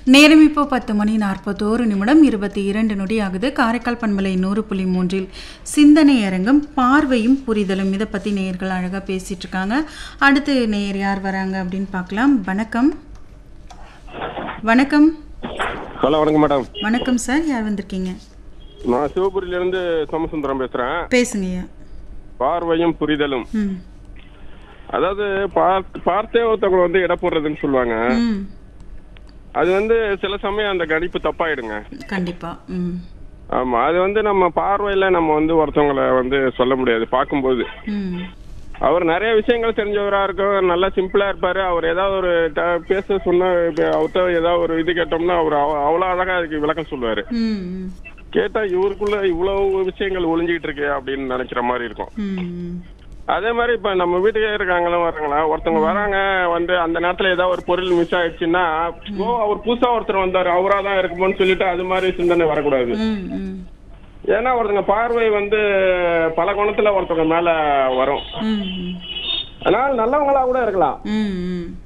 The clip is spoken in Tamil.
நேரம் இப்போ பத்து மணி நாற்பத்தோரு நிமிடம் இருபத்தி இரண்டு நொடி ஆகுது காரைக்கால் பண்பலை நூறு புள்ளி மூன்றில் சிந்தனை அரங்கம் பார்வையும் புரிதலும் இதை பற்றி நேயர்கள் அழகாக பேசிட்டு இருக்காங்க அடுத்து நேயர் யார் வராங்க அப்படின்னு பார்க்கலாம் வணக்கம் வணக்கம் ஹலோ வணக்கம் மேடம் வணக்கம் சார் யார் வந்திருக்கீங்க நான் சிவபுரியிலிருந்து சோமசுந்தரம் பேசுறேன் பேசுங்கய்யா பார்வையும் புரிதலும் ம் அதாவது பார்த்- பார்த்தே ஒருத்தவங்களை வந்து எடை போடுறதுன்னு சொல்லுவாங்க ம் அது வந்து சில சமயம் அந்த கணிப்பு தப்பாயிடுங்க கண்டிப்பாக ம் ஆமா அது வந்து நம்ம பார்வையில நம்ம வந்து ஒருத்தவங்களை வந்து சொல்ல முடியாது பார்க்கும்போது ம் அவர் நிறைய விஷயங்கள் தெரிஞ்சவரா இருக்கும் நல்லா சிம்பிளா இருப்பாரு அவர் ஏதாவது ஒரு ட- பேச சொன்ன இப்ப அவர்ட்ட ஏதாவது ஒரு இது கேட்டோம்னா அவர் அவ- அவ்வளவு அழகா அதுக்கு விளக்கம் சொல்லுவாரு ம் ம் கேட்டா இவருக்குள்ள இவ்வளவு விஷயங்கள் ஒளிஞ்சிட்டு இருக்கே அப்படின்னு நினைக்கிற மாதிரி இருக்கும் ம் அதே மாதிரி இப்ப நம்ம வீட்டுக்கே இருக்காங்களா வர்றாங்களா ஒருத்தவங்க வராங்க வந்து அந்த நேரத்துல ஏதாவது ஒரு பொருள் மிஸ் ஆயிடுச்சுன்னா ஓ அவர் புதுசா ஒருத்தர் வந்தாரு அவரா தான் இருக்குமோன்னு சொல்லிட்டு அது மாதிரி சிந்தனை வரக்கூடாது ம் ம் ஏன்னா ஒருத்தங்க பார்வை வந்து பல குணத்துல ஒருத்தவங்க மேல வரும் ம் ம் அதனால நல்லவங்களா கூட இருக்கலாம் ம் ம்